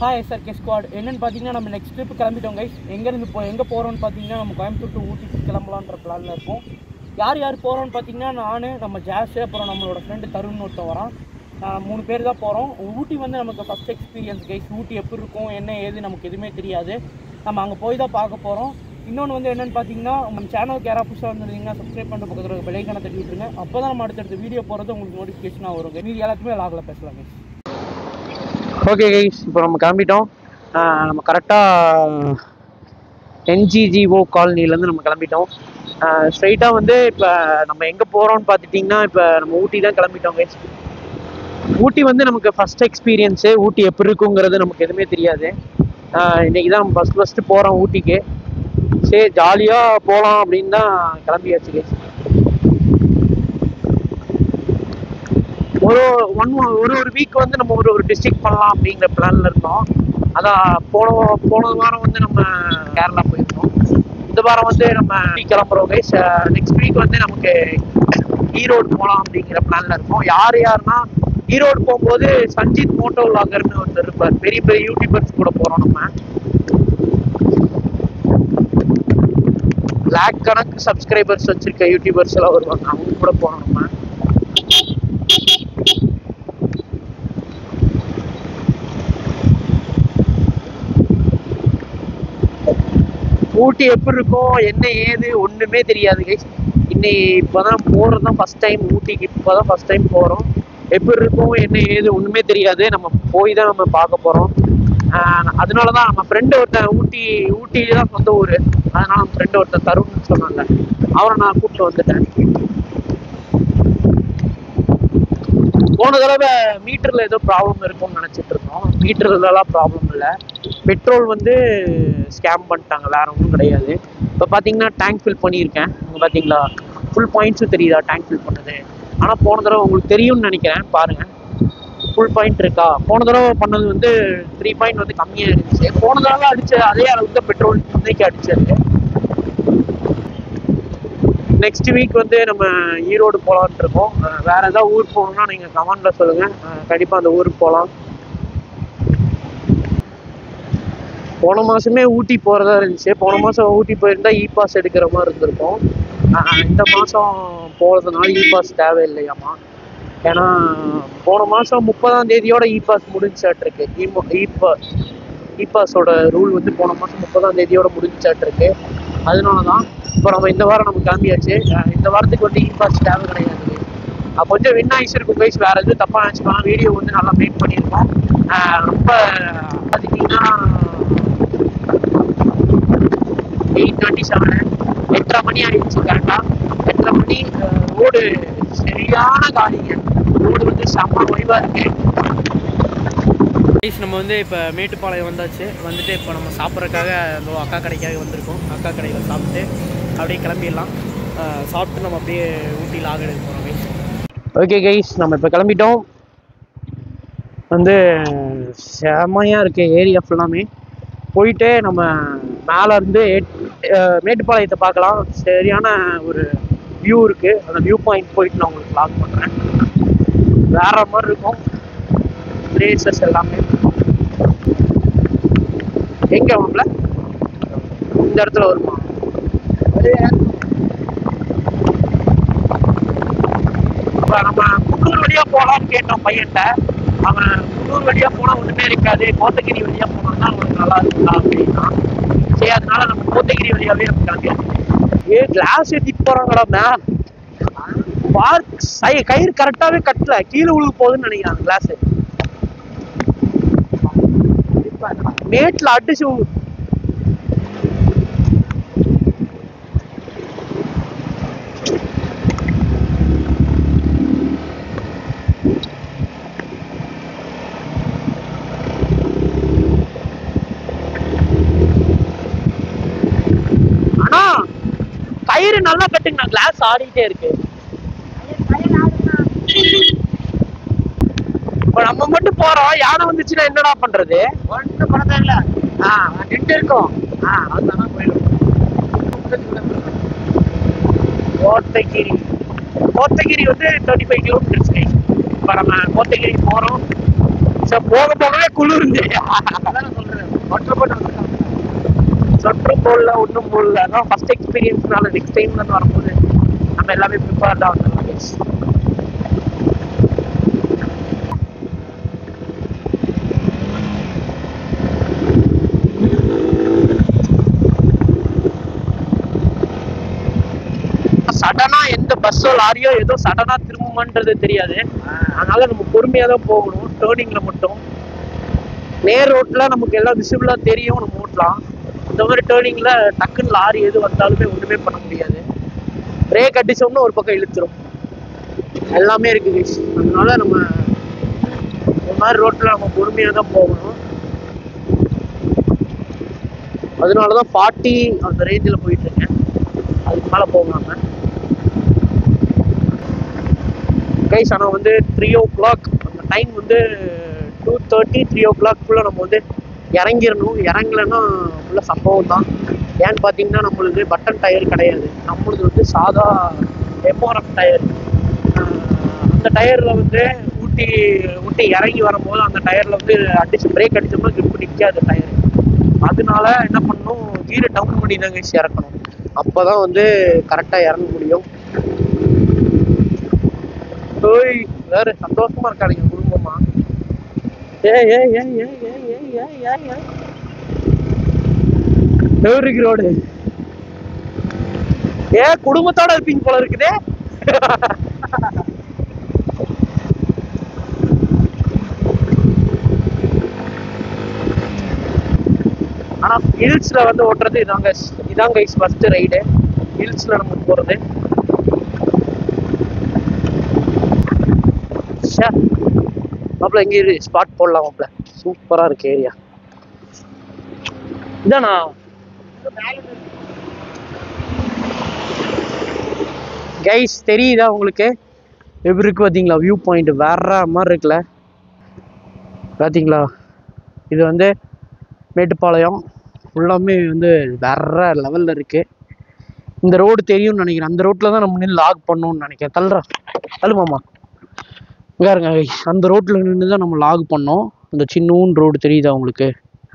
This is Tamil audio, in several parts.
ஹாய் எஸ்ஆர்கே ஸ்குவாட் என்னன்னு பார்த்தீங்கன்னா நம்ம நெக்ஸ்ட் ட்ரிப் கிளம்பிட்டோம் கைஸ் எங்கேருந்து போ எங்கே போகிறோம்னு பார்த்தீங்கன்னா நம்ம கோயம்புத்தூர் to ஊட்டி கிளம்பலான்ற பிளானில் இருக்கோம் யார் யார் போகிறோம்னு பார்த்தீங்கன்னா நான் நம்ம ஜாஸு அப்புறம் நம்மளோட ஃப்ரெண்டு தருண் ஒருத்தன் வரான் ஆஹ் மூணு பேர் தான் போகிறோம் ஊட்டி வந்து நமக்கு ஃபஸ்ட் எக்ஸ்பீரியன்ஸ் கைஸ் ஊட்டி எப்படி இருக்கும் என்ன ஏது நமக்கு எதுவுமே தெரியாது நம்ம அங்கே போய் தான் பார்க்க போகிறோம் இன்னொன்று வந்து என்னென்னு பார்த்தீங்கன்னா நம்ம சேனலுக்கு யாராவது புதுசாக வந்திருந்தீங்கன்னா சப்ஸ்கிரைப் பண்ணிட்டு பக்கத்தில் இருக்க பெலைக்கான தட்டி விட்டுருங்க அப்போ தான் நம்ம அடுத்தடுத்த வீடியோ போகிறது உங்களுக்கு நோட்டிஃபிகேஷனாக வரும் மீதி எல்லாத்துக்குமே லாகில் பேசலாம் guys. ஓகே கைஸ் இப்போ நம்ம கிளம்பிட்டோம் ஆஹ் நம்ம கரெக்டாக என்ஜிஜிஓ காலனிலேருந்து நம்ம கிளம்பிட்டோம் ஸ்ட்ரைட்டாக வந்து இப்போ நம்ம எங்கே போகிறோம்னு பார்த்துட்டிங்கன்னா இப்போ நம்ம ஊட்டி தான் கிளம்பிட்டோம் கைஸ் ஊட்டி வந்து நமக்கு ஃபஸ்ட் எக்ஸ்பீரியன்ஸு ஊட்டி எப்படி இருக்குங்கிறது நமக்கு எதுவுமே தெரியாது ஆஹ் இன்னைக்கு தான் ஃபஸ்ட் ஃபஸ்ட்டு போகிறோம் ஊட்டிக்கு சரி ஜாலியாக போகலாம் அப்படின்னு தான் கிளம்பியாச்சு கைஸ் ஒரு ஒன் ஒரு ஒரு வீக் வந்து நம்ம ஒரு ஒரு டிஸ்ட்ரிக்ட் பண்ணலாம் அப்படிங்கிற பிளான்ல இருந்தோம் அதான் போன போன வாரம் வந்து நம்ம கேரளா போயிருந்தோம் இந்த வாரம் வந்து நம்ம ஊட்டி கிளம்புறோம் கைஸ் நெக்ஸ்ட் வீக் வந்து நமக்கு ஈரோடு போகலாம் அப்படிங்கிற பிளான்ல இருக்கோம் யார் யாருன்னா ஈரோடு போகும்போது சஞ்சித் மோட்டோ விளாகர்னு ஒருத்தர் இருப்பார் பெரிய பெரிய யூடியூபர்ஸ் கூட போறோம் நம்ம லேக் கணக்கு சப்ஸ்கிரைபர்ஸ் வச்சிருக்க யூடியூபர்ஸ் எல்லாம் வருவாங்க அவங்க கூட போறோம் நம்ம ஊட்டி எப்படி இருக்கும் என்ன ஏது ஒண்ணுமே தெரியாது கைஸ் இன்னைக்கு இப்போதான் போறது தான் ஃபர்ஸ்ட் டைம் ஊட்டிக்கு இப்போதான் ஃபர்ஸ்ட் டைம் போறோம் எப்படி இருக்கும் என்ன ஏது ஒண்ணுமே தெரியாது நம்ம போய் தான் நம்ம பார்க்க போறோம் ஆஹ் அதனாலதான் நம்ம ஃப்ரெண்டு ஒருத்தன் ஊட்டி ஊட்டியில தான் சொந்த ஊரு அதனால நம்ம ஃப்ரெண்டு ஒருத்தன் தருண்னு சொன்னாங்க அவரை நான் கூப்பிட்டு வந்துட்டேன் போன தடவை மீட்டர்ல ஏதோ ப்ராப்ளம் இருக்கும்னு நினைச்சிட்டு இருந்தோம் மீட்டர்லலாம் ப்ராப்ளம் இல்லை பெட்ரோல் வந்து ஸ்கேம் பண்ணிட்டாங்க வேற ஒன்றும் கிடையாது இப்போ பார்த்தீங்கன்னா டேங்க் ஃபில் பண்ணியிருக்கேன் அங்கே பார்த்தீங்களா ஃபுல் பாயிண்ட்ஸும் தெரியுதா டேங்க் ஃபில் பண்ணது ஆனால் போன தடவை உங்களுக்கு தெரியும்னு நினைக்கிறேன் பாருங்க ஃபுல் பாயிண்ட் இருக்கா போன தடவை பண்ணது வந்து த்ரீ பாயிண்ட் வந்து கம்மியாக இருந்துச்சு போன தடவை அடிச்ச அதே அளவுக்கு தான் பெட்ரோல் இன்னைக்கு அடிச்சது நெக்ஸ்ட் வீக் வந்து நம்ம ஈரோடு போகலான்ட்டு இருக்கோம் அஹ் வேற ஏதாவது ஊர் போகணும்னா நீங்க கமெண்ட்ல சொல்லுங்க அஹ் கண்டிப்பா அந்த ஊருக்கு போகலாம் போன மாசமே ஊட்டி போறதா இருந்துச்சு போன மாசம் ஊட்டி போயிருந்தா இ பாஸ் எடுக்கிற மாதிரி இருந்திருக்கும் அஹ் இந்த மாசம் போறதுனால இ பாஸ் தேவையில்லையாமா ஏன்னா போன மாசம் முப்பதாம் தேதியோட இ பாஸ் முடிஞ்சாட்டு இருக்கு இ பாஸ் இ பாஸோட ரூல் வந்து போன மாசம் முப்பதாம் தேதியோட முடிஞ்சாட்டு இருக்கு அதனால தான் இப்போ நம்ம இந்த வாரம் நம்ம கிளம்பியாச்சு அஹ் இந்த வாரத்துக்கு வந்து இ பாஸ் தேவை கிடையாது அஹ் கொஞ்சம் வின் ஆயிஸ் இருக்கும் கைஸ் வேற எதுவும் தப்பா நினச்சிக்கலாம் வீடியோ வந்து நல்லா மேக் பண்ணியிருக்கோம் அஹ் ரொம்ப பார்த்தீங்கன்னா எயிட் டுவெண்ட்டி செவனு எட்டரை மணி ஆயிடுச்சு கரெக்டாக எட்டரை மணி ரோடு சரியான காலிங்க ரோடு வந்து செம்ம ஒய்வாக இருக்கு கைஸ் நம்ம வந்து இப்போ மேட்டுப்பாளையம் வந்தாச்சு வந்துட்டு இப்போ நம்ம சாப்பிட்றதுக்காக இந்த அக்கா கடைக்காக வந்திருக்கோம் அக்கா கடையில் சாப்பிட்டு அப்படியே கிளம்பிடலாம் அஹ் சாப்பிட்டு நம்ம அப்படியே ஊட்டியில் ஆக எடுக்க போகிறோம் கைஸ் ஓகே கைஸ் நம்ம இப்போ கிளம்பிட்டோம் வந்து செமையாக இருக்கு ஏரியா ஃபுல்லாமே போயிட்டு நம்ம மேலே இருந்து ஏட்- அஹ் மேட்டுப்பாளையத்தை பார்க்கலாம் சரியான ஒரு வியூ இருக்கு அந்த வியூ பாயிண்ட் போயிட்டு நான் உங்களுக்கு லாக் பண்ணுறேன் வேற மாதிரி இருக்கும் பிளேசஸ் எல்லாமே எங்க மாப்ள இந்த இடத்துல வருமா இப்ப நம்ம குன்னூர் வழியா போலாம்னு கேட்டோம் பையன்ட்ட அவன் குன்னூர் வழியா போனா ஒண்ணுமே இருக்காது கோத்தகிரி வழியா போனோம்னா அவனுக்கு நல்லா இருக்குங்களா அப்படின்னா சரி அதனால நம்ம கோத்தகிரி வழியாவே நம்ம கிளம்பியாச்சு ஏ கிளாஸ் ஏத்திட்டு போறாங்கடா மேம் பார்க் சை கயிறு கரெக்டாவே கட்டல கீழே உழுகு போகுதுன்னு நினைக்கிறேன் அந்த கிளாஸ் மேட்ல அடிச்சு உ- ஆனா கயிறு நல்லா கட்டுங்க கிளாஸ் ஆடிட்டே இருக்கு இப்ப நம்ம மட்டும் போறோம் யானை வந்துச்சுன்னா என்னடா பண்றது ஒன்றும் பண்ண இல்ல ஆ நின்று இருக்கோம் ஆ அதுதான் போயிடும் கோத்தகிரி கோத்தகிரி வந்து தேர்ட்டி ஃபைவ் கிலோமீட்டர்ஸ் இப்போ நம்ம கோத்தகிரி போகிறோம் சார் போக போகவே குளிருது ஒற்றை போட்டு சொட்டு போடல ஒன்றும் போடல அதான் ஃபர்ஸ்ட் எக்ஸ்பீரியன்ஸ்னால நெக்ஸ்ட் டைம் வந்து வரும்போது நம்ம எல்லாமே ப்ரிப்பேர்டாக வந்துடலாம் guys. சடனா எந்த பஸ்ஸோ லாரியோ ஏதோ சடனா திரும்புமான்றது தெரியாது அதனால நம்ம பொறுமையா தான் போகணும் டேர்னிங்ல மட்டும் நேர் ரோட்ல நமக்கு எல்லாம் விசிபிளா தெரியும் நம்ம ஓட்டலாம் இந்த மாதிரி டேர்னிங்ல டக்குன்னு லாரி எது வந்தாலுமே ஒண்ணுமே பண்ண முடியாது பிரேக் அடிச்சோம்னா ஒரு பக்கம் இழுத்துரும் எல்லாமே இருக்கு guys. அதனால நம்ம இந்த மாதிரி ரோட்ல நம்ம பொறுமையா தான் போகணும் அதனாலதான் ஃபார்ட்டி அந்த ரேஞ்சில் போயிட்டு இருக்கேன் அதுக்கு மேல போகலாம கைஸ் ஆனால் வந்து த்ரீ ஓ கிளாக் அந்த டைம் வந்து டூ தேர்ட்டி த்ரீ ஓ கிளாக்குள்ளே நம்ம வந்து இறங்கிடணும் இறங்கலைன்னா ஃபுல்லாக சம்பவம் தான் ஏன்னு பார்த்தீங்கன்னா நம்மளுக்கு பட்டன் டயர் கிடையாது நம்மளுது வந்து சாதா எம்ஆர்எஃப் டயர் அந்த டயரில் வந்து ஊட்டி ஊட்டி இறங்கி வரும்போது அந்த டயரில் வந்து அடிச்சு பிரேக் அடிச்சோம்னா grip நிற்காது டயர் அதனால என்ன பண்ணணும் கீரை டவுன் பண்ணி தான் கைஸ் இறக்கணும் அப்பதான் வந்து கரெக்டா இறங்க முடியும் ஓய் வேற சந்தோஷமா இருக்கானுங்க குடும்பமா ஏ ஏ ஏ ஏ ஏ ஏ ஏ ஏ ஏ எவருக்கு ரோடு ஏ குடும்பத்தோட இருப்பீங்க போல இருக்குதே ஆனா ஹில்ஸ்ல வந்து ஓட்டுறது இதாங்க இதாங்க கைஸ் ஃபர்ஸ்ட் ரைடு ஹில்ஸ்ல நம்ம போறது ச்சே. மாப்பிள எங்க இரு ஸ்பாட் போடலாம் மாப்பிள சூப்பரா இருக்கு ஏரியா இதானா கைஸ் தெரியுதா உங்களுக்கு எப்படி இருக்கு பார்த்தீங்களா வியூ பாயிண்ட் வேற மாதிரி இருக்குல்ல பார்த்தீங்களா இது வந்து மேட்டுப்பாளையம் ஃபுல்லாமே வந்து வேற லெவலில் இருக்கு இந்த ரோடு தெரியும்னு நினைக்கிறேன் அந்த ரோட்டில் தான் நம்ம நின்று லாக் பண்ணோம்னு நினைக்கிறேன் தள்ளுறா தள்ளு மாமா இங்க இருங்க guys. அந்த ரோட்டில் நின்று தான் நம்ம லாக் பண்ணோம் அந்த சின்னூன் ரோடு தெரியுதா உங்களுக்கு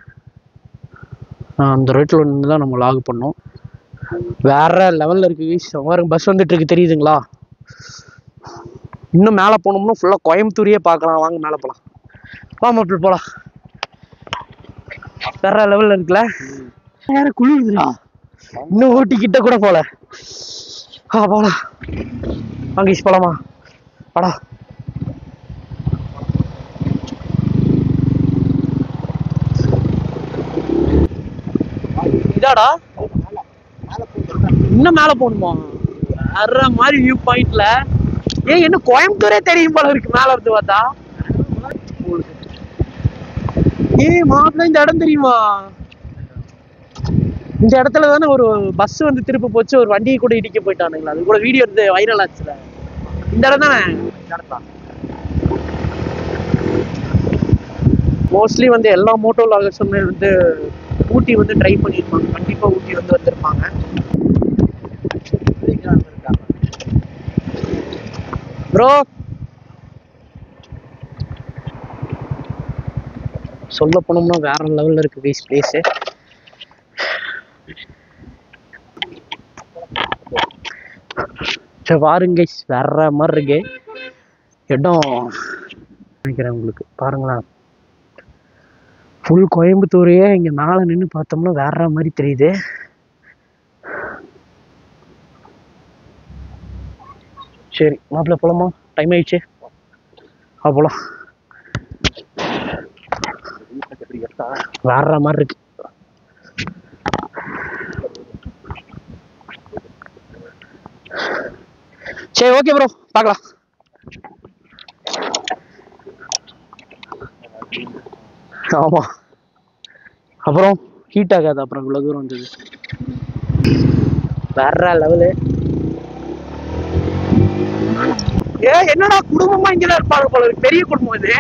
ஆ, அந்த ரோட்டில் நின்று தான் நம்ம லாக் பண்ணோம் வேற லெவலில் இருக்கு guys. பாருங்க பஸ் வந்துட்டு இருக்கு தெரியுதுங்களா இன்னும் மேலே போனோம்னா ஃபுல்லாக கோயம்புத்தூரையே பார்க்கலாம் வாங்க மேலே போகலாம் வா மாப்பிள்ள போகலாம் வேற லெவல்ல இருக்குல்ல வேற குளிருதுடா இன்னும் ஓட்டி கிட்ட கூட போல ஆ போலாம் வாங்க ஈஸ் போலாமா வாடா இதாடா இன்னும் மேல போகணுமா வேற மாதிரி வியூ பாயிண்ட்ல ஏய் என்ன கோயம்புத்தூரே தெரியும் போல இருக்கு மேல இருந்து பார்த்தா ஏய் மாப்பிள்ள இந்த இடம் தெரியுமா இந்த இடத்துல தானே ஒரு பஸ் வந்து திருப்பி போச்சு ஒரு வண்டியை கூட இடிக்க போயிட்டானுங்களா அது கூட வீடியோ எடுத்து வைரல் ஆச்சுல இந்த இடம் தானே மோஸ்ட்லி வந்து எல்லா மோட்டோ லாகர்ஸுமே வந்து ஊட்டி வந்து ட்ரை பண்ணியிருப்பாங்க கண்டிப்பா ஊட்டி வந்து வந்திருப்பாங்க ப்ரோ சொல்ல போனோம்னா வேற லெவல்ல இருக்கு பீஸ் பிளேஸ் சரி பாருங்க guys, வேற மாதிரி இருக்கு இடம் நினைக்கிறேன் உங்களுக்கு பாருங்களேன் ஃபுல் கோயம்புத்தூரையே இங்க மேல நின்று பார்த்தோம்னா வேற மாதிரி தெரியுது சரி மாப்பிள்ள போலாமா டைம் ஆயிடுச்சு ஆ போலாம் வேற மாதிரி இருக்கு சரி ஓகே ப்ரோ பார்க்கலாம் ஆமா அப்புறம் ஹீட் ஆகாது அப்புறம் இவ்வளவு தூரம் வந்தது வேற லெவலு ஏ என்னடா குடும்பமா இங்கதான் இருப்பாங்க போல இருக்கு பெரிய குடும்பம் இது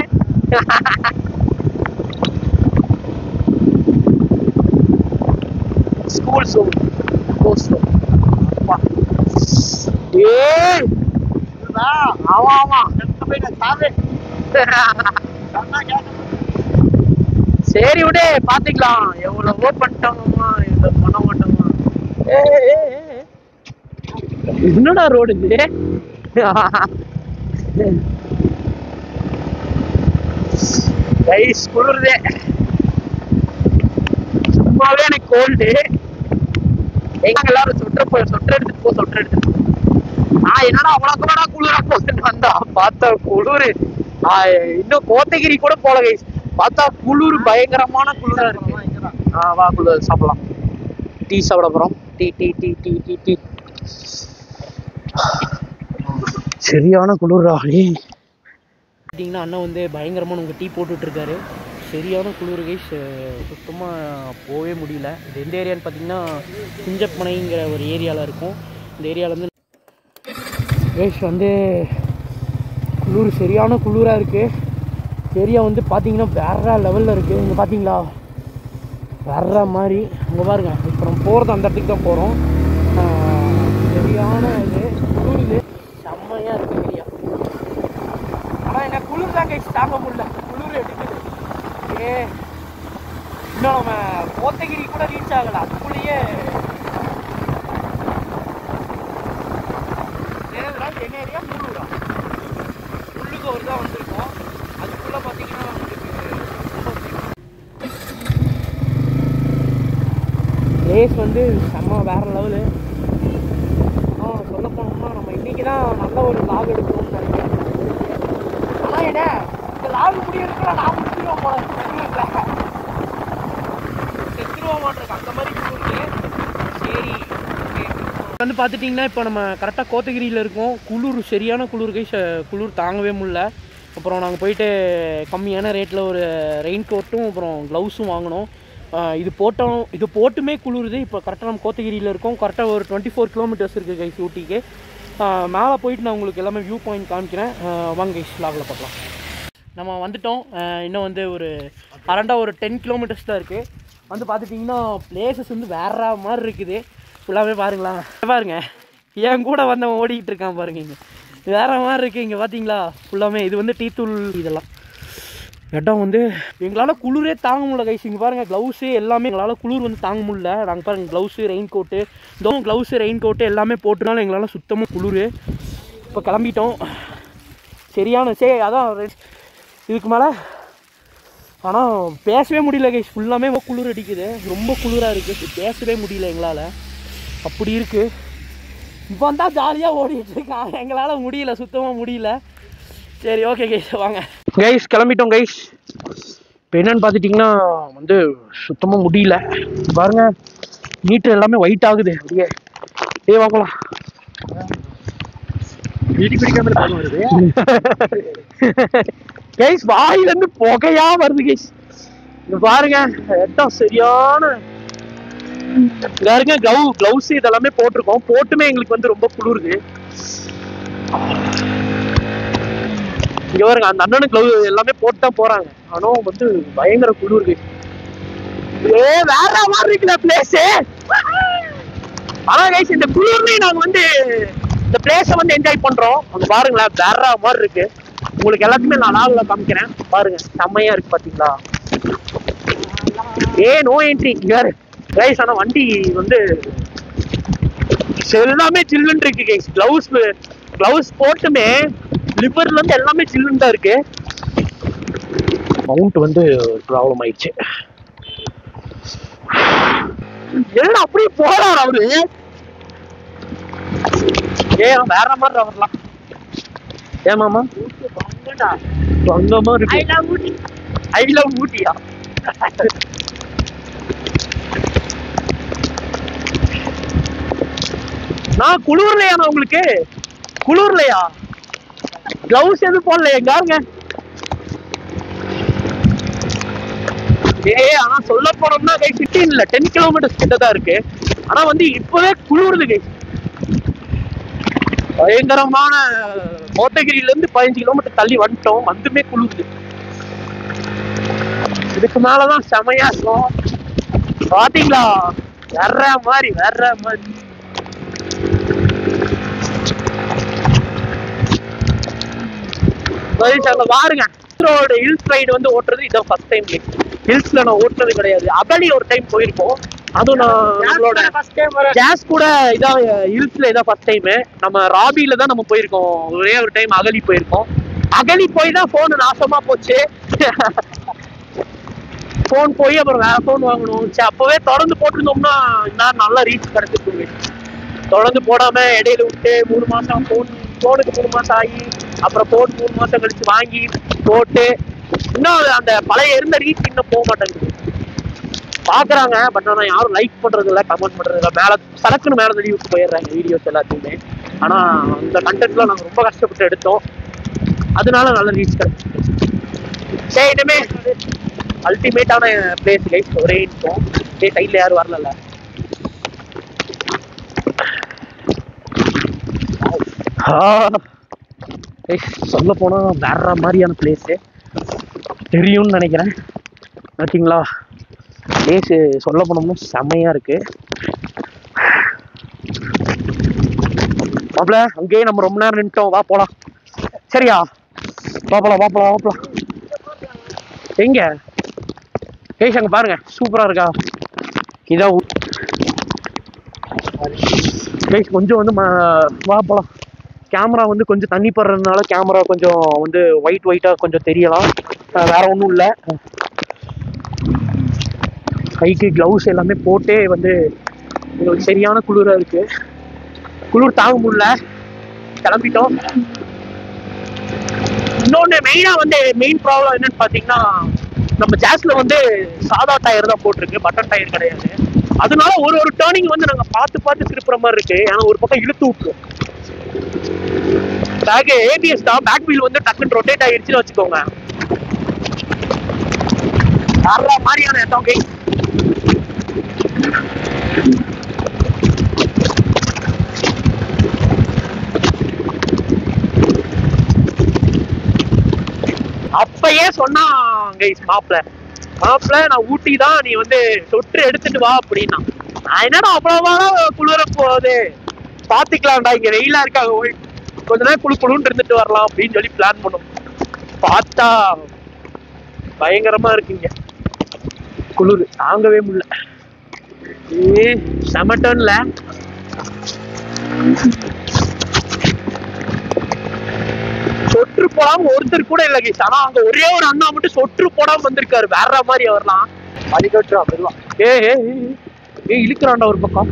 ஸ்கூல் சோம் கோர்ஸ் ஏய் ஆமா ஆமா சரி விடு பாத்துக்கலாம் எவ்வளவோ பண்ணிட்டாங்கம்மா இதை பண்ண மாட்டோமா என்னடா ரோடு இது கைஸ் குளிருதே சும்மாவே எனக்கு கோல்டு எங்க எல்லாரும் சொட்டர் போ சொட்டர் எடுத்துட்டு போ சொட்டர் எடுத்துட்டு போ. நான் என்னடா அவ்வளவு கூட குளிர போட்டுட்டு வந்தா பார்த்தா குளிரு நான் இன்னும் கோத்தகிரி கூட போல கைஸ் பார்த்தா குளிர் பயங்கரமான குளிரா இருக்கு ஆ வா குளிர் சாப்பிடலாம் டீ சாப்பிட போறோம் tea tea tea tea tea tea சரியான குளிரா ஏய் பார்த்தீங்கன்னா அண்ணன் வந்து பயங்கரமாக உங்கள் டீ போட்டுட்டு இருக்காரு சரியான குளிர் கைஸ் சுத்தமாக போகவே முடியல இது எந்த ஏரியான்னு பார்த்தீங்கன்னா குஞ்சப்பனைங்கிற ஒரு ஏரியாவில் இருக்கும் இந்த ஏரியாவில் வந்து கைஸ் வந்து குளிர் சரியான குளிராக இருக்குது ஏரியா வந்து பார்த்தீங்கன்னா வேற லெவலில் இருக்குது இங்கே பார்த்தீங்களா வேற மாதிரி அங்கே பாருங்க இப்போ நம்ம போகிறது அந்த இடத்துக்கு தான் போகிறோம் சரியான இது குளிர் இது செம்மையாக இருக்குது ஏரியா ஆனால் என்ன குளிர் தான் கைஸ் தாங்க முடியல குளிர் எடுக்குது ஏ இன்னும் நம்ம கோத்தகிரி கூட ரீச் ஆகல அதுக்குள்ளேயே என்னதுடா, இது என்ன ஏரியா முள்ளூரா முள்ளுக்கு ஒரு தான் வந்திருக்கோம் அதுக்குள்ளே பார்த்தீங்கன்னா பிளேஸ் வந்து செம்ம வேற லெவலு ஆனால் சொல்ல போனோம்னா நம்ம இன்னைக்கு தான் நல்ல ஒரு லாக் எடுக்கணும்னு நினைக்கிறேன் ஆனால் என்ன இந்த லாக் முடியறதுக்குள்ள நான் முடிச்சிருவோம் போல பெங்களூர்ல செத்துருவோம் மாட்டிருக்கு அந்த மாதிரி குளிருக்கு சரி okay. வந்து பார்த்துட்டிங்கன்னா இப்போ நம்ம கரெக்டாக கோத்தகிரியில் இருக்கோம் குளிர் சரியான குளிர் கை குளிர் தாங்கவே முடியல அப்புறம் நாங்கள் போயிட்டு கம்மியான ரேட்டில் ஒரு ரெயின் கோட்டும் அப்புறம் க்ளவுஸும் வாங்கினோம் ஆஹ் இது போட்டோம் இது போட்டுமே குளிருது இப்போ கரெக்டாக நம்ம கோத்தகிரியில் இருக்கோம் கரெக்டாக ஒரு டுவெண்ட்டி ஃபோர் கிலோமீட்டர்ஸ் இருக்குது கைஸ் ஊட்டிக்கு மேலே போயிட்டு நான் உங்களுக்கு எல்லாமே வியூ பாயிண்ட் காமிக்கிறேன் ஆஹ் வாங்க கைஸ் லாகில் பார்க்கலாம் நம்ம வந்துட்டோம் ஆஹ் இன்னும் வந்து ஒரு அரண்டா ஒரு டென் கிலோமீட்டர்ஸ் தான் இருக்குது வந்து பார்த்துட்டிங்கன்னா பிளேசஸ் வந்து வேற மாதிரி இருக்குது ஃபுல்லாகவே பாருங்களா பாருங்க என் கூட வந்தவன் ஓடிக்கிட்டு இருக்கான் பாருங்க இங்கே வேற மாதிரி இருக்குது இங்கே பார்த்தீங்களா ஃபுல்லாமே இது வந்து டீத்தூள் இதெல்லாம் இடம் வந்து எங்களால் குளிரே தாங்க முடியல கைஸ் இங்கே பாருங்கள் க்ளவுஸு எல்லாமே எங்களால் குளிர் வந்து தாங்க முடியல நாங்கள் பாருங்கள் க்ளவுஸு ரெயின் கோட்டு இதோ க்ளவுஸு ரெயின் கோட்டு எல்லாமே போட்டுனாலும் எங்களால் சுத்தமாக குளிர் இப்போ கிளம்பிட்டோம் சரியான சே அதான் ரெ- இதுக்கு மேலே ஆனால் பேசவே முடியல கைஸ் ஃபுல்லாமே குளிர் அடிக்குது ரொம்ப குளிராக இருக்குது பேசவே முடியல எங்களால் அப்படி இருக்குது இப்போ வந்தால் ஜாலியாக ஓடிட்டு இருக்கான் எங்களால் முடியல சுத்தமாக முடியல சரி ஓகே கைஸ் வாங்க கைஸ் கிளம்பிட்டோம் கைஸ் இப்போ என்னன்னு பார்த்துட்டிங்கன்னா வந்து சுத்தமாக முடியல பாருங்க மீட்டர் எல்லாமே ஒயிட் ஆகுது அப்படியே ஏ பார்க்கலாம் வீட்டுக்கு பிடிக்காம வருது கைஸ் வாயில இருந்து புகையா வருது கைஸ் இங்க பாருங்க இடம் சரியான இங்க பாருங்க க்ளவு க்ளவுஸ் இதெல்லாமே போட்டிருக்கோம் போட்டுமே எங்களுக்கு வந்து ரொம்ப குளிருது இங்க பாருங்க அந்த அண்ணனுக்கு க்ளவு எல்லாமே போட்டு தான் போறாங்க ஆனா வந்து பயங்கர குளிர் guys. ஏ வேற மாதிரி இருக்குல்ல பிளேஸ் ஆனா கைஸ் இந்த குளிர்லயும் நாங்க வந்து இந்த பிளேஸ வந்து என்ஜாய் பண்றோம் அங்க பாருங்களேன் வேற மாதிரி இருக்கு உங்களுக்கு எல்லாத்தையுமே நான் லாகுல காமிக்கிறேன் பாருங்க செம்மையா இருக்கு பாத்தீங்களா ஏ நோ என்ட்ரி யாரு கைஸ் ஆனா வண்டி வந்து எல்லாமே சில்லுன்னு இருக்கு கைஸ் க்ளவுஸ் க்ளவுஸ் போட்டுமே லிவர்ல இருந்து எல்லாமே சில்லுன்னு தான் இருக்கு மவுண்ட் வந்து ப்ராப்ளம் ஆயிடுச்சு என்னடா அப்படியே போறாரு அவரு ஏ அவன் வேற மாதிரி வரலாம் ஏன் மாமா சொந்தமா இருக்கு I love Ooty I love ஊட்டியா நான் குளிர்லையா நான் உங்களுக்கு குளிர்லையா கிளவுஸ் எதுவும் போடலையா பாருங்க ஏ ஆனா சொல்ல போனோம்னா கை ஃபிஃப்டீன் இல்ல டென் கிலோமீட்டர்ஸ் கிட்ட தான் இருக்கு ஆனா வந்து இப்பவே குளிருது கை பயங்கரமான கோத்தகிரில இருந்து பதினஞ்சு கிலோமீட்டர் தள்ளி வந்துட்டோம் வந்துமே குளிருது இதுக்கு மேலதான் செமையா இருக்கும் பாத்தீங்களா வேற மாதிரி வேற மாதிரி அங்க பாருங்க ரோடு ஹில்ஸ் ரைடு வந்து ஓட்டுறது இதான் ஃபர்ஸ்ட் டைம் ஹில்ஸ்ல நான் ஓட்டுறது கிடையாது அகலி ஒரு டைம் போயிருக்கோம் அதுவும் நான் நம்மளோட ஜாஸ் கூட இதான் ஹில்ஸ்ல இதான் ஃபர்ஸ்ட் டைம் நம்ம ராபில தான் நம்ம போயிருக்கோம் ஒரே ஒரு டைம் அகலி போயிருக்கோம் அகலி போய் தான் போன் நாசமா போச்சு ஃபோன் போய் அப்புறம் வேற ஃபோன் வாங்கணும் சரி அப்பவே தொடர்ந்து போட்டிருந்தோம்னா இன்னும் நல்ல ரீச் கிடைச்சிருக்கு தொடர்ந்து போடாம இடையில விட்டு மூணு மாசம் ஃபோன் ஃபோனுக்கு மூணு மாசம் ஆகி அப்புறம் ஃபோன் மூணு மாசம் கழிச்சு வாங்கி போட்டு இன்னும் அது அந்த பழைய இருந்த ரீச் இன்னும் போக மாட்டேங்குது பாக்குறாங்க பட் ஆனா யாரும் லைக் பண்றது இல்ல கமெண்ட் பண்றது இல்ல மேல சடக்குன்னு மேல தள்ளி விட்டு போயிடுறாங்க வீடியோஸ் எல்லாத்தையுமே ஆனா அந்த கண்டென்ட்லாம் நாங்க ரொம்ப கஷ்டப்பட்டு எடுத்தோம் அதனால நல்ல ரீச் கிடைச்சிருக்கு சரி இனிமே அல்டிமேட்டான பிளேஸ் கைஸ் ஒரே இருக்கும் சரி சைட்ல யாரும் வரல சொல்ல போனா வேற மாதிரியான பிளேஸ் தெரியும்னு நினைக்கிறேன் பார்த்தீங்களா பிளேஸ் சொல்ல போனோம்னா செம்மையா இருக்கு மாப்பிள அங்கேயே நம்ம ரொம்ப நேரம் நின்ட்டோம் வா போலாம் சரியா வா போலாம் வா போலாம் வா போலாம் எங்க ஏய் அங்க பாருங்க சூப்பரா இருக்கா இதான் ஊ- guys, கொஞ்சம் வந்து ம- வா போலாம் கேமரா வந்து கொஞ்சம் தண்ணி படுறதுனால கேமரா கொஞ்சம் வந்து ஒயிட் ஒயிட்டா கொஞ்சம் தெரியலாம் அஹ் வேற ஒன்றும் இல்லை கைக்கு க்ளவுஸ் எல்லாமே போட்டே வந்து உங்களுக்கு சரியான குளிரா இருக்கு குளிர் தாங்க முடியல கிளம்பிட்டோம் இன்னொன்று மெயினாக வந்து மெயின் ப்ராப்ளம் என்னன்னு பார்த்தீங்கன்னா நம்ம ஜாஸ்ல வந்து சாதா டயர் தான் போட்டிருக்கு பட்டன் டயர் கிடையாது அதனால ஒரு ஒரு டேர்னிங் வந்து நாங்கள் பார்த்து பார்த்து திருப்புற மாதிரி இருக்கு ஏன்னா ஒரு பக்கம் இழுத்து விட்டுரும் பேக் ஏபிஎஸ் தான் பேக் வீல் வந்து டக்குன்னு ரொட்டேட் ஆகிடுச்சுன்னு வச்சுக்கோங்க வர்ற மாதிரியான இடம் கை அப்பயே சொன்னான் கைஸ் மாப்பிள மாப்பிள நான் ஊட்டி தான் நீ வந்து தொற்று எடுத்துட்டு வா அப்படின்னா நான் என்னடா அவ்வளவா குளிர போகுது பாத்துக்கலாம்டா இங்க வெயிலா இருக்காங்க ஓய், கொஞ்ச நேரம் குளு குளுன்னு இருந்துட்டு வரலாம் அப்படின்னு சொல்லி பிளான் பண்ணோம் பார்த்தா பயங்கரமா இருக்குங்க குளிர் தாங்கவே முடியல ஏ செமட்டன்ல சொற்று போடாம ஒருத்தர் கூட இல்ல கைஸ் ஆனா அங்க ஒரே ஒரு அண்ணா மட்டும் சொற்று போடாம வந்திருக்காரு வேற மாதிரி அவர்லாம் அடிக்கட்டு அப்படிலாம் ஏ ஏ ஏ, ஏ இழுக்கிறான்டா ஒரு பக்கம்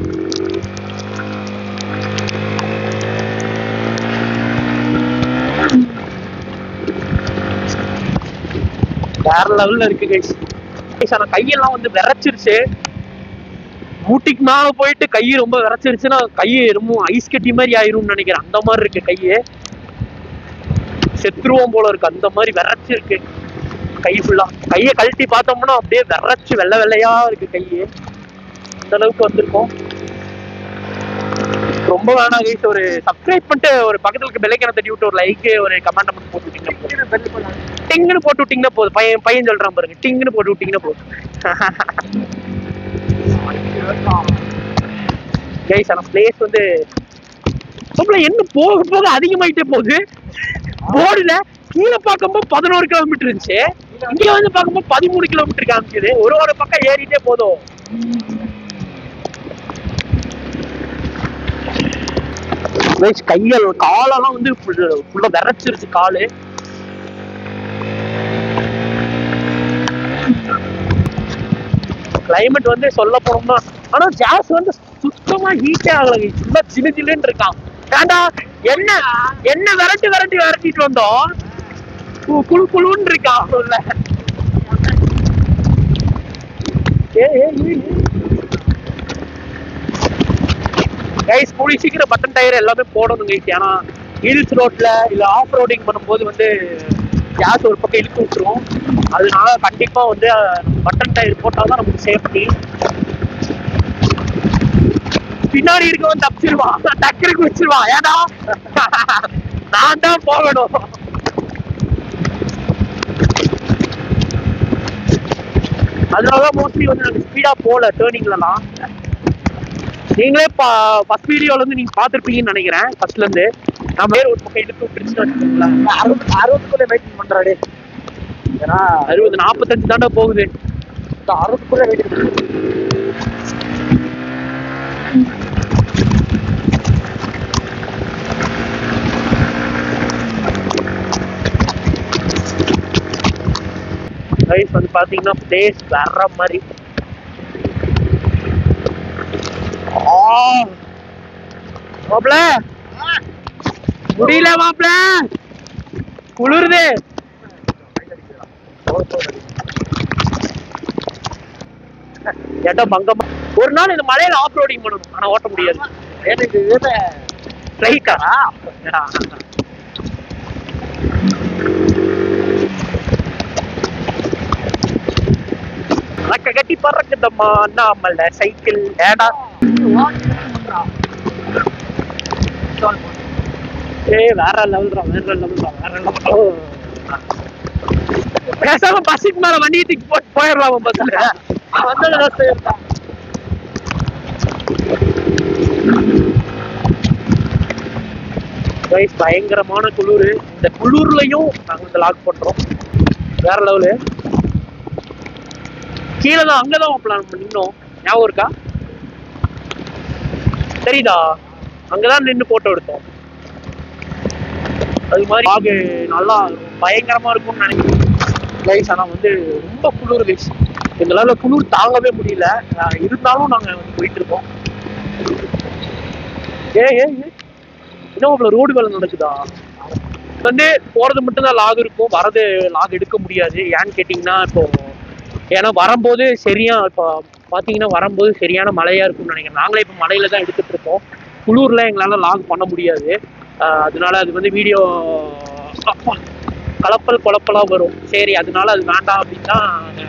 வேற லெவல்ல இருக்கு கைஸ் கைஸ் ஆனா கையெல்லாம் வந்து விரைச்சிருச்சு ஊட்டிக்கு மேல போயிட்டு கை ரொம்ப விரைச்சிருச்சுன்னா கை ரொம்ப ஐஸ் கட்டி மாதிரி ஆயிரும்னு நினைக்கிறேன் அந்த மாதிரி இருக்கு கையே செத்துருவோம் போல இருக்கு அந்த மாதிரி விரைச்சு இருக்கு கை ஃபுல்லா கையை கழட்டி பார்த்தோம்னா அப்படியே விரைச்சு வெள்ளை வெள்ளையா இருக்கு கையே அந்த அளவுக்கு வந்திருக்கோம் ரொம்ப வேணாம் கைஸ் ஒரு சப்ஸ்கிரைப் பண்ணிட்டு ஒரு பக்கத்துல இருக்க பெல்லைக்கான தட்டி விட்டு ஒரு லைக் ஒரு கமெண்ட் மட்டும் போட்டு விட்டீங்கன்னா போதும். டிங்குன்னு போட்டு விட்டீங்கன்னா போதும் பையன் பையன் சொல்றான் பாருங்க டிங்குன்னு போட்டு விட்டீங்கன்னா போதும் கைஸ் ஆனா பிளேஸ் வந்து ரொம்ப என்ன போக போக அதிகமாயிட்டே போகுது போர்டுல கீழே பார்க்கும்போது பதினோரு கிலோமீட்டர் இருந்துச்சு இங்க வந்து பார்க்கும்போது பதிமூணு கிலோமீட்டர் காமிக்குது ஒரு ஒரு பக்கம் ஏறிட்டே போதும் Guys, கையல் காலெல்லாம் வந்து ஃபுல்லா விரைச்சிருச்சு காலு கிளைமேட் வந்து சொல்ல போனோம்னா ஆனா ஜாஸ் வந்து சுத்தமா ஹீட்டே ஆகல சும்மா சின்ன சில்லுன்னு இருக்கான் ஏண்டா என்ன என்ன விரட்டி விரட்டி விரட்டிட்டு வந்தோம் கு- குளு குளுன்னு இருக்கான் உள்ள கைஸ் கூடி சீக்கிரம் பட்டன் டயர் எல்லாமே போடணும் கைஸ் ஏன்னா ஹில்ஸ் ரோட்ல இல்ல ஆஃப் ரோடிங் பண்ணும்போது வந்து கேஸ் ஒரு பக்கம் இழுத்து விட்டுரும் அதனால கண்டிப்பா வந்து பட்டன் டயர் போட்டாதான் நமக்கு சேஃப்டி பின்னாடி இருக்கவன் தப்பிச்சிருவான் டக்குனு குடிச்சிருவான் ஏடா நான் தான் போகணும் அதனாலதான் மோஸ்ட்லி வந்து நாங்க ஸ்பீடா போகல டேர்னிங்லலாம் நீங்களே ஃபர்ஸ்ட் வீடியோல இருந்து நீங்க பார்த்திருப்பீங்கன்னு நினைக்கிறேன் ஃபர்ஸ்ட்ல இருந்து நான் வேற ஒரு பக்கம் இழுத்து விட்டுருச்சுன்னு வச்சுக்கோங்களேன் அறுபது அறுபதுக்குள்ள வெயிட்டிங் பண்றாரு ஏன்னா அறுபது நாற்பத்தஞ்சு தாண்டா போகுது இந்த அறுபதுக்குள்ள வெயிட்டிங் ரைஸ் வந்து பாத்தீங்கன்னா பிளேஸ் வேற மாதிரி ஆ! மாப்ள முடியல மாப்ள குளிருது இடம் பங்கமா ஒரு நாள் இந்த மலையில ஆஃப் ரோடிங் பண்ணணும் ஆனா ஓட்ட முடியாது எனக்கு இதுல ரைட்டா ரக்க கட்டி பறக்குதம்மா அண்ணாமல சைக்கிள் ஏடா ஏ வேற லெவல் தான் வேற லெவல் தான் வேற லெவல் பேசாம பஸ்ஸுக்கு மேல வண்டியை தூக்கி போட்டு போயிடலாம் பஸ்ல வந்தது ரஸ்தை இருந்தா கைஸ் பயங்கரமான குளிர் இந்த குளிர்லயும் நாங்க வந்து லாக் பண்றோம் வேற லெவலு கீழே தான் அங்கதான் பிளான் நம்ம நின்னோம் ஞாபகம் இருக்கா தெரியுதா அங்கதான் நின்னு போட்டோ எடுத்தோம் அது மாதிரி ஆகு நல்லா பயங்கரமா இருக்கும்னு நினைக்கிறேன் கைஸ் ஆனா வந்து ரொம்ப குளிர் கைஸ் எங்களால குளிர் தாங்கவே முடியல அஹ் இருந்தாலும் நாங்க வந்து போயிட்டு இருக்கோம் ஏ ஏ ஏ என்ன அவ்வளோ ரோடு வேலை நடக்குதா வந்து போறது மட்டும்தான் லாக் இருக்கும் வரது லாக் எடுக்க முடியாது ஏன்னு கேட்டிங்கன்னா இப்போ ஏன்னா வரும்போது சரியா இப்போ பார்த்தீங்கன்னா வரும்போது சரியான மழையா இருக்கும்னு நினைக்கிறேன் நாங்களே இப்போ மழையில தான் எடுத்துட்டு இருக்கோம் குளூர்ல எங்களால் லாக் பண்ண முடியாது ஆஹ் அதனால அது வந்து வீடியோ கலப்பல் குழப்பலா வரும் சரி அதனால அது வேண்டாம் அப்படின்னா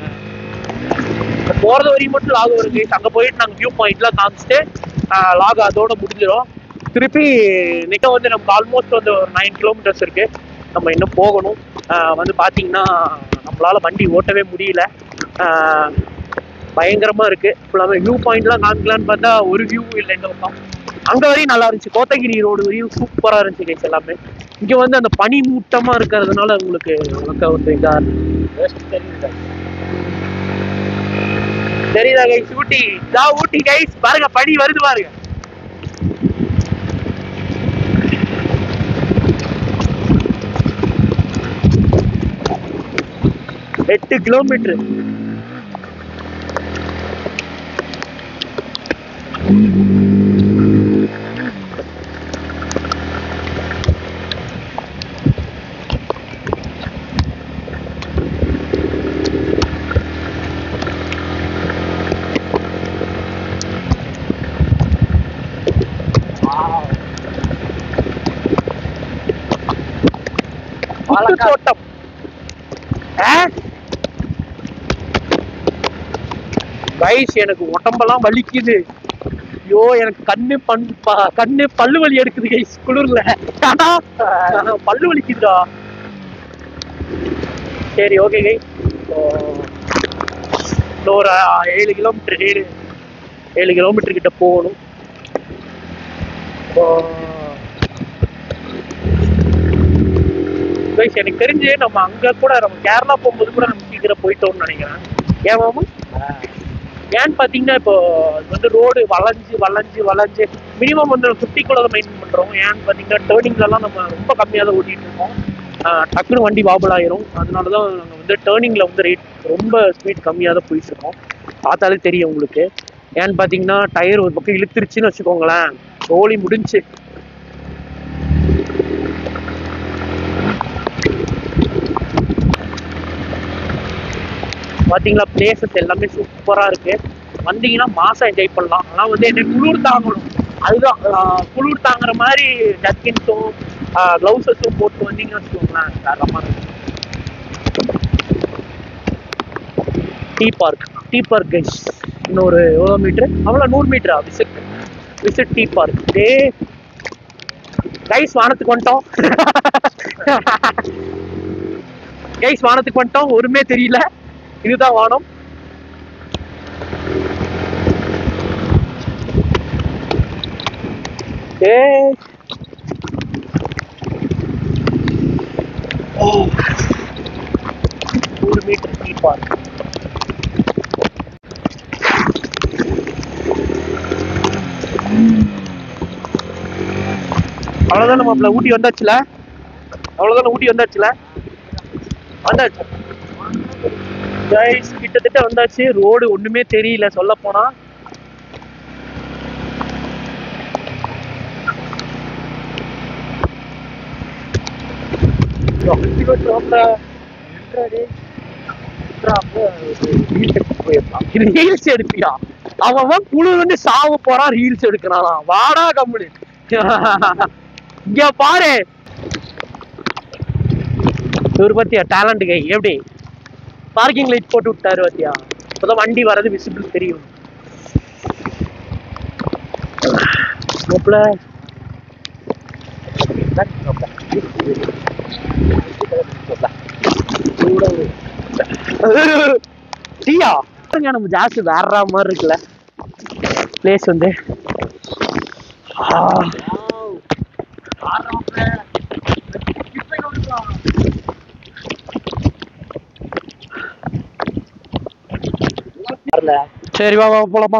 போறது வரையும் மட்டும் லாக் வரும் guys. அங்க போயிட்டு நாங்கள் வியூ பாயிண்ட்லாம் காமிச்சிட்டு லாக் அதோட முடிஞ்சிடும் திருப்பி நிக்க வந்து நமக்கு ஆல்மோஸ்ட் வந்து ஒரு நைன் கிலோமீட்டர்ஸ் இருக்கு நம்ம இன்னும் போகணும் ஆஹ் வந்து பாத்தீங்கன்னா நம்மளால வண்டி ஓட்டவே முடியல ஆஹ் பயங்கரமா இருக்கு ஃபுல்லாமே வியூ பாயிண்ட்லாம் காமிக்கலான்னு பார்த்தா ஒரு வியூ இல்லை இந்த பக்கம் அங்க வரையும் நல்லா இருந்துச்சு கோத்தகிரி ரோடு வரையும் சூப்பரா இருந்துச்சு கைஸ் எல்லாமே இங்க வந்து அந்த பனி மூட்டமா இருக்கிறதுனால உங்களுக்கு உனக்கு வந்து இதா இருக்கு. தெரியுதா கைஸ் ஊட்டி இதா ஊட்டி கைஸ் பாருங்க பனி வருது பாருங்க எட்டு கிலோமீட்டர் புத்து தோட்டம் கைஸ் எனக்கு உடம்பெல்லாம் வலிக்குது ஐயோ எனக்கு கண்ணு பண் ப- கண்ணு பல்லு வலி எடுக்குது கைஸ் குளிர்ல ஆனா, ஆனா, பல்லு வலிக்குதுடா சரி ஓகே கைஸ் இன்னும் ஒரு ஆ, ஏழு கிலோமீட்டர் ஏழு ஏழு கிலோமீட்டர் கிட்ட போகணும் கைஸ் எனக்கு தெரிஞ்சு நம்ம அங்க கூட நம்ம கேரளா போகும்போது கூட நம்ம சீக்கிரம் போயிட்டோம்னு நினைக்கிறேன் ஏன் மாமா ஏன்னு பார்த்தீங்கன்னா இப்போ இது வந்து ரோடு வளைஞ்சு வளைஞ்சு வளைஞ்சு மினிமம் வந்து ஃபிஃப்டிக்குள்ள தான் மெயின்டைன் பண்ணுறோம் ஏன்னு பார்த்தீங்கன்னா டேர்னிங்லலாம் நம்ம ரொம்ப கம்மியாக தான் ஓட்டிகிட்டு இருக்கோம் ஆஹ் டக்குனு வண்டி வாபல் ஆயிரும் அதனால தான் நாங்கள் வந்து டேர்னிங்கில் வந்து ரேட் ரொம்ப ஸ்பீட் கம்மியாக தான் போயிட்டு இருக்கோம் பார்த்தாலே தெரியும் உங்களுக்கு ஏன்னு பார்த்தீங்கன்னா டயர் ஒரு பக்கம் இழுத்துருச்சுன்னு வச்சுக்கோங்களேன் சோலி முடிஞ்சு பார்த்தீங்களா பிளேசஸ் எல்லாமே சூப்பராக இருக்கு வந்தீங்கன்னா மாசம் என்ஜாய் பண்ணலாம் ஆனால் வந்து என்ன குளிர் தாங்கணும் அதுதான் ஆஹ் குளிர் தாங்குற மாதிரி ஜர்க்கின்ஸும் க்ளவுசஸும் போட்டு வந்தீங்கன்னு வச்சுக்கோங்களேன் தரமாக இருக்கும் tea park tea park guys இன்னொரு எவ்வளோ மீட்ரு அவ்வளோ நூறு மீட்டரா visit visit tea park day guys வானத்துக்கு வந்துட்டோம் கைஸ் வானத்துக்கு வந்துட்டோம் ஒருமே தெரியல இதுதான் வானம் ஏய் பாருங்க அவ்வளோதான் நம்ம ஊட்டி வந்தாச்சுல அவ்வளோதான் ஊட்டி வந்தாச்சுல வந்தாச்சு கைஸ் கிட்டத்தட்ட வந்தாச்சு ரோடு ஒண்ணுமே தெரியல சொல்ல போனா ரீல்ஸ் எடுப்பியா அவன் அவன் குளிர் வந்து சாவ போறான் ரீல்ஸ் எடுக்கிறானா வாடா கம்முனு இங்க பாரு இவர் பத்தியா டேலண்ட் கை எப்படி பார்க்கிங் லைட் போட்டு விட்டாரு பத்தியா இப்பதான் வண்டி வர்றது விசிபிள் தெரியும் மாப்பிள டீயா பாருங்க நம்ம ஜாஸ்தி வேற மாதிரி இருக்குல்ல பிளேஸ் வந்து ஆ. சரி வா வா போலாமா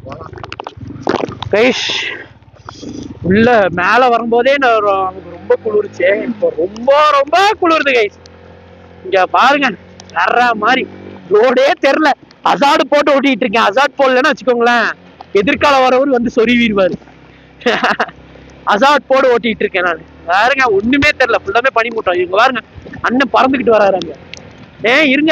கைஷ் உள்ள மேல வரும்போதே நான் ரொ- நமக்கு ரொம்ப குளிர்ச்சு இப்போ ரொம்ப ரொம்ப குளிருது கைஸ் இங்க பாருங்க வர்ற மாதிரி ரோடே தெரில அசாடு போட்டு ஓட்டிட்டு இருக்கேன் அசாட் போடலன்னு வச்சுக்கோங்களேன் எதிர்கால வரவர் வந்து சொருவிடுவாரு அசாட் போட்டு ஓட்டிட்டு இருக்கேன் நான் பாருங்க ஒண்ணுமே தெரியல ஃபுல்லாமே பனி மூட்டம் இங்க பாருங்க அண்ணன் பறந்துக்கிட்டு வராரு அங்க ஏன் இருங்க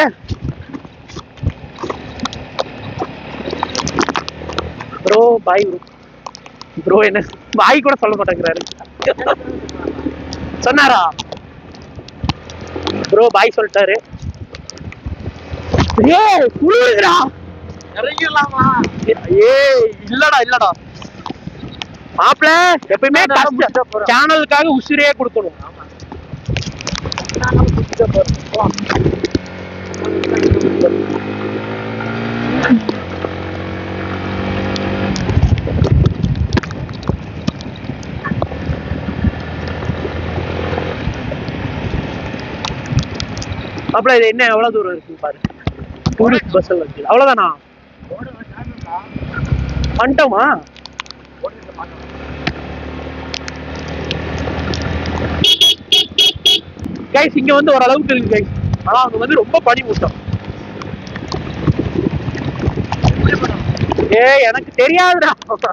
ப்ரோ பாய் ப்ரோ ப்ரோ என்ன பாய் கூட சொல்ல மாட்டேங்கிறாரு சொன்னாரா ப்ரோ பாய் சொல்லிட்டாரு ஏய் குளிருதுடா இறங்கிடலாமா ஏய் இல்லடா இல்லடா மாப்பிள எப்பயுமே நான் முடிச்சா போறோம். சேனலுக்காக உசிரே கொடுக்கணும் மாப்பிள இது என்ன எவ்வளவு தூரம் இருக்கு பாரு டூரிஸ்ட் பஸ் வந்து அவ்வளவுதானா வந்துட்டோமா கைஸ் இங்க வந்து ஓரளவுக்கு இருக்கு கைஸ் ஆனா அவங்க வந்து ரொம்ப பனி மூட்டம் ஏ எனக்கு தெரியாதுடா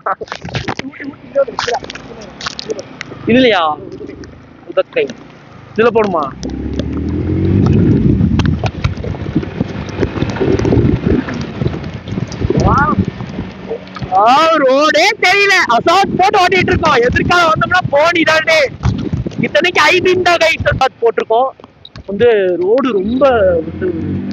இதுலயா உதக்கை இதுல போடுமா ரோடே தெரியல அசாத் போட்டு ஓட்டிட்டு இருக்கோம் எதிர்கால வந்தோம்னா போனிடாண்டே இத்தனைக்கு ஐபின் தான் கைஸ் அசாத் போட்டிருக்கோம் வந்து ரோடு ரொம்ப வந்து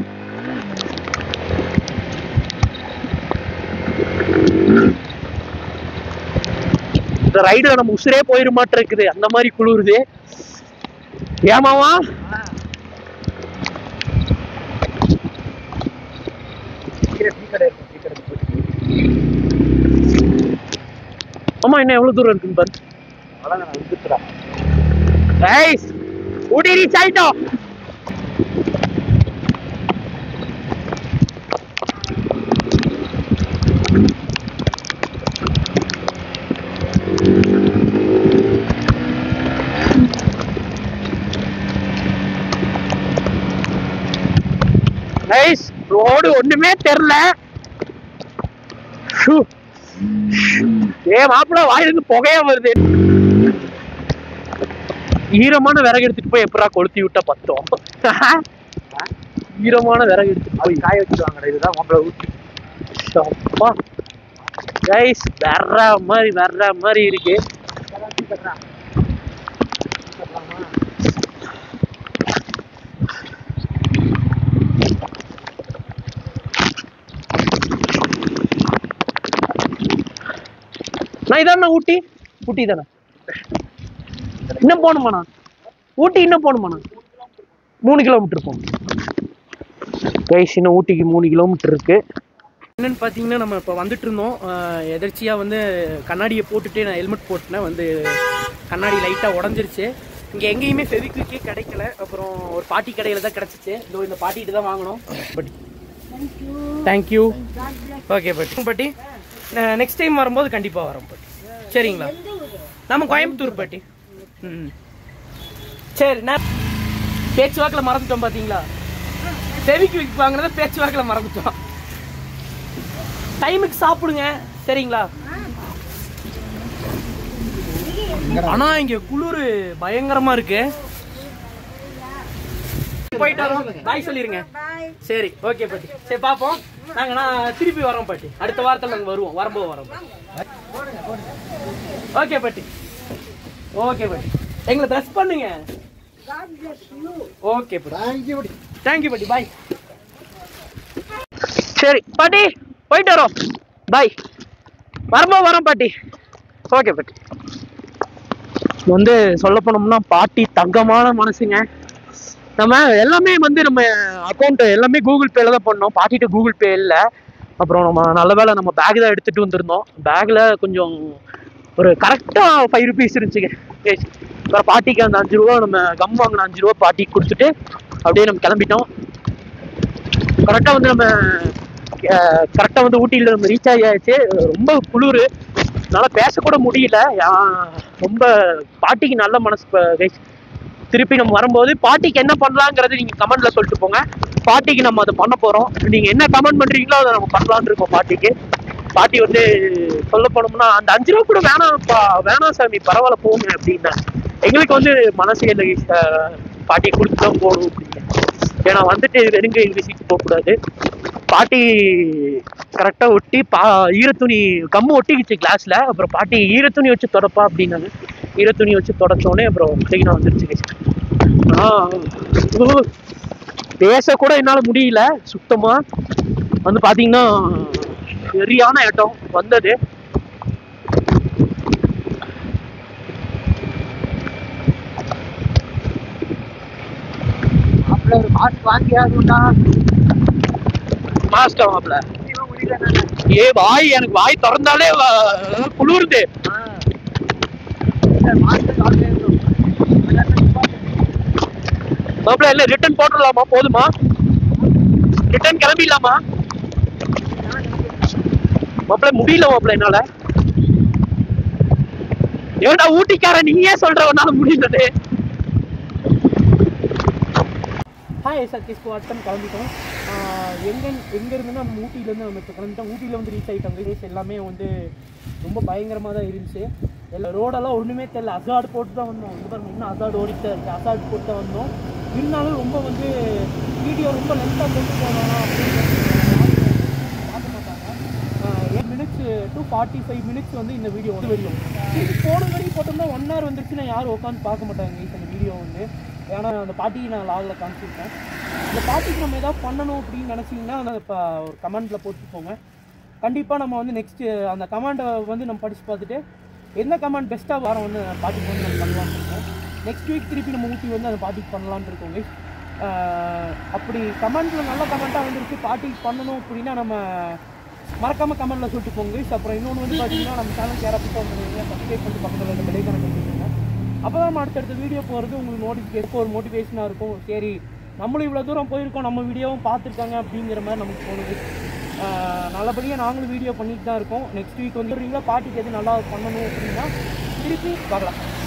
இந்த ரைடுல நம்ம உசுரே போயிட மாட்டேன் இருக்குது அந்த மாதிரி குளிருது ஏமாவா ஆமா இன்னும் எவ்வளவு தூரம் இருக்குன்னு பாரு கைஸ் ஊட்டி ரீச் ஆயிட்டோம் கைஸ் ரோடு ஒண்ணுமே தெரியல ஷூ. ஏ மாப்பிள்ள வாயிலிருந்து புகையா வருது ஈரமான விறகு எடுத்துட்டு போய் எப்படா கொளுத்தி விட்டா பத்தோம் ஈரமான விறகு எடுத்துட்டு போய் காய வச்சிருவாங்கடா இதுதான் மாப்பிள்ள ஊட்டி அப்பா கைஸ் வர்ற மாதிரி வர்ற மாதிரி இருக்கு நான் இதான ஊட்டி ஊட்டி தானே இன்னும் போகணுமாண்ணா ஊட்டி இன்னும் போகணுமாண்ணா மூணு கிலோமீட்டர் போகணும் கைஸ் இன்னும் ஊட்டிக்கு மூணு கிலோமீட்டர் இருக்கு என்னன்னு பார்த்தீங்கன்னா நம்ம இப்போ வந்துட்டு இருந்தோம் அஹ் எதர்ச்சியா வந்து கண்ணாடியை போட்டுட்டு நான் ஹெல்மெட் போட்டுனேன் வந்து கண்ணாடி லைட்டாக உடஞ்சிருச்சு இங்கே எங்கேயுமே ஃபெவிக்விக்கே கிடைக்கல அப்புறம் ஒரு பாட்டி கடையில் தான் கிடச்சிச்சு இதோ இந்த பாட்டிகிட்ட தான் வாங்கினோம் பட் தேங்க்யூ ஓகே பாட்டி பாட்டி நெக்ஸ்ட் டைம் வரும்போது கண்டிப்பாக வரோம் பாட்டி சரிங்களா நம்ம கோயம்புத்தூர் பாட்டி ம் சரி நான் பேச்சு வாக்கில் மறந்துட்டோம் பார்த்தீங்களா ஃபெவிக்விக் வாங்கினதை பேச்சு வாக்கில் மறந்துட்டோம் டைமுக்கு சாப்பிடுங்க சரிங்களா ஆனா இங்க குளிர் பயங்கரமா இருக்கு போயிட்டு வரோம் பாய் சொல்லிருங்க சரி ஓகே பாட்டி சரி பாப்போம் நாங்க நான் திருப்பி வரோம் பாட்டி அடுத்த வாரத்துல நாங்க வருவோம் வரும்போது வரோம் ஓகே பாட்டி ஓகே பாட்டி எங்களை ட்ரெஸ் பண்ணுங்க ஓகே பாட்டி தேங்க்யூ பாட்டி பாய் சரி பாட்டி போயிட்டு வரோம் பாய் வரும்போது வரோம் பாட்டி ஓகே பாட்டி வந்து சொல்ல போனோம்னா பாட்டி தங்கமான மனசுங்க நம்ம எல்லாமே வந்து நம்ம அக்கௌண்ட் எல்லாமே கூகுள் பேல தான் பண்ணோம் பாட்டிகிட்ட கூகுள் பே இல்லை அப்புறம் நம்ம நல்ல வேளை நம்ம பேக் தான் எடுத்துட்டு வந்திருந்தோம் பேக்ல கொஞ்சம் ஒரு கரெக்டாக ஃபைவ் ருபீஸ் இருந்துச்சுங்க Yes. அப்புறம் பாட்டிக்கு அந்த அஞ்சு ரூபா நம்ம கம் வாங்கின அஞ்சு ரூபா பாட்டிக்கு கொடுத்துட்டு அப்படியே நம்ம கிளம்பிட்டோம் கரெக்டாக வந்து நம்ம கரெக்டாக வந்து ஊட்டியில் நம்ம ரீச் ஆகியாச்சு ரொம்ப குளிர் என்னால் பேசக்கூட முடியல யா- ரொம்ப பாட்டிக்கு நல்ல மனசு ப- guys. திருப்பி நம்ம வரும்போது பாட்டிக்கு என்ன பண்ணலாங்கிறது நீங்கள் கமெண்ட்ல சொல்லிட்டு போங்க பாட்டிக்கு நம்ம அதை பண்ண போகிறோம் நீங்கள் என்ன கமெண்ட் பண்ணுறீங்களோ அதை நம்ம பண்ணலான்னு இருக்கோம் பாட்டிக்கு பாட்டி வந்து சொல்ல போனோம்னா அந்த அஞ்சு ரூபா கூட வேணாம்ப்பா வேணாம் சாமி பரவாயில்ல போங்க அப்படின்னா எங்களுக்கு வந்து மனசு இல்லை அஹ், பாட்டி கொடுத்து தான் போகணும் அப்படின்னு ஏன்னா வந்துட்டு வெறுங்க வீசிட்டு போகக்கூடாது பாட்டி கரெக்டாக ஒட்டி பா ஈரத்துணி கம்மு ஒட்டிக்கிச்சு கிளாஸில் அப்புறம் பாட்டி ஈரத்துணி வச்சு தொடப்பா அப்படின்னாங்க ஈரத்துணி வச்சு தொடச்சோடனே அப்புறம் க்ளீனாக வந்துருச்சு ஆ ஓ, பேசக்கூட என்னால் முடியல சுத்தமாக வந்து பார்த்தீங்கன்னா சரியான இடம் வந்தது மாஸ்டர் மாப்ள ஏ வாய் எனக்கு வாய் திறந்தாலே வ- குளிருது மாப்பிள்ள இல்ல ரிட்டர்ன் போட்டுடலாமா போதுமா ரிட்டர்ன் கிளம்பிடலாமா மாப்பிள்ள முடியல மாப்பிள்ள என்னால ஏடா ஊட்டிக்காரன் நீயே சொல்ற உன்னால முடியலது ஹாய் சதீஷ் வாட்டன் கிளம்பிட்டோம் எங்க எங்க இருந்துன்னா நம்ம ஊட்டியிலேருந்து நம்ம இப்போ கிளம்பிட்டோம் ஊட்டியில் வந்து ரீச் ஆகிட்டோம் ரேஸ் எல்லாமே வந்து ரொம்ப பயங்கரமாக தான் இருந்துச்சு எல்லா ரோடெல்லாம் ஒன்றுமே தெரியல அசாடு போட்டு தான் வந்தோம் இந்த பாருங்க இன்னும் அசாடு ஓடிட்டு தான் இருக்கு அசாடு போட்டு தான் வந்தோம் இருந்தாலும் ரொம்ப வந்து வீடியோ ரொம்ப லென்த்தாக கொண்டு போனோம் அப்படின்னு பார்க்க மாட்டாங்க eight minutes to forty five minutes வந்து இந்த வீடியோ வந்து வரையும் இது போன வரைக்கும் போட்டோம்னா ஒன் ஹவர் வந்துருச்சுன்னா யாரும் உட்காந்து பார்க்க மாட்டாங்க guys அந்த வீடியோ வந்து ஏன்னா அந்த பாட்டிக்கு நான் லாகில் காமிச்சிருக்கேன் இந்த பாட்டிக்கு நம்ம ஏதாவது பண்ணணும் அப்படின்னு நினச்சிங்கன்னா அந்த இப்போ ஒரு கமெண்ட்டில் போட்டு போங்க கண்டிப்பாக நம்ம வந்து நெக்ஸ்ட்டு அந்த கமெண்டை வந்து நம்ம படித்து பார்த்துட்டு எந்த கமெண்ட் பெஸ்ட்டாக வர வந்து பாட்டிக்கு வந்து நம்ம பண்ணலாம்னு இருக்கோம் நெக்ஸ்ட் வீக் திருப்பி நம்ம ஊட்டி வந்து அந்த பாட்டிக்கு பண்ணலாம்னு இருக்கோம் guys. ஆஹ் அப்படி கமெண்ட்டில் நல்ல கமெண்ட்டாக வந்துருச்சு பாட்டிக்கு பண்ணணும் அப்படின்னா நம்ம மறக்காமல் கமெண்ட்டில் சொல்லிட்டு போங்க guys. அப்புறம் இன்னொன்று வந்து பார்த்தீங்கன்னா நம்ம சேனல் யாராவது பண்ணுவீங்க சப்ஸ்கிரைப் பண்ணி பக்கத்தில் இருக்க பெலை கணக்கு வச்சுக்கோங்க அப்போ தான் நம்ம அடுத்தடுத்த வீடியோ போகிறது உங்களுக்கு நோட்டிஃபிகேஷன் ஒரு மோட்டிவேஷனாக இருக்கும் சரி நம்மளும் இவ்வளோ தூரம் போயிருக்கோம் நம்ம வீடியோவும் பார்த்துருக்காங்க அப்படிங்கிற மாதிரி நமக்கு தோணுது ஆஹ் நல்லபடியாக நாங்களும் வீடியோ பண்ணிட்டு தான் இருக்கோம் நெக்ஸ்ட் வீக் வந்து பாட்டிக்கு எது நல்லா பண்ணணும் அப்படின்னா திருப்பி பார்க்கலாம்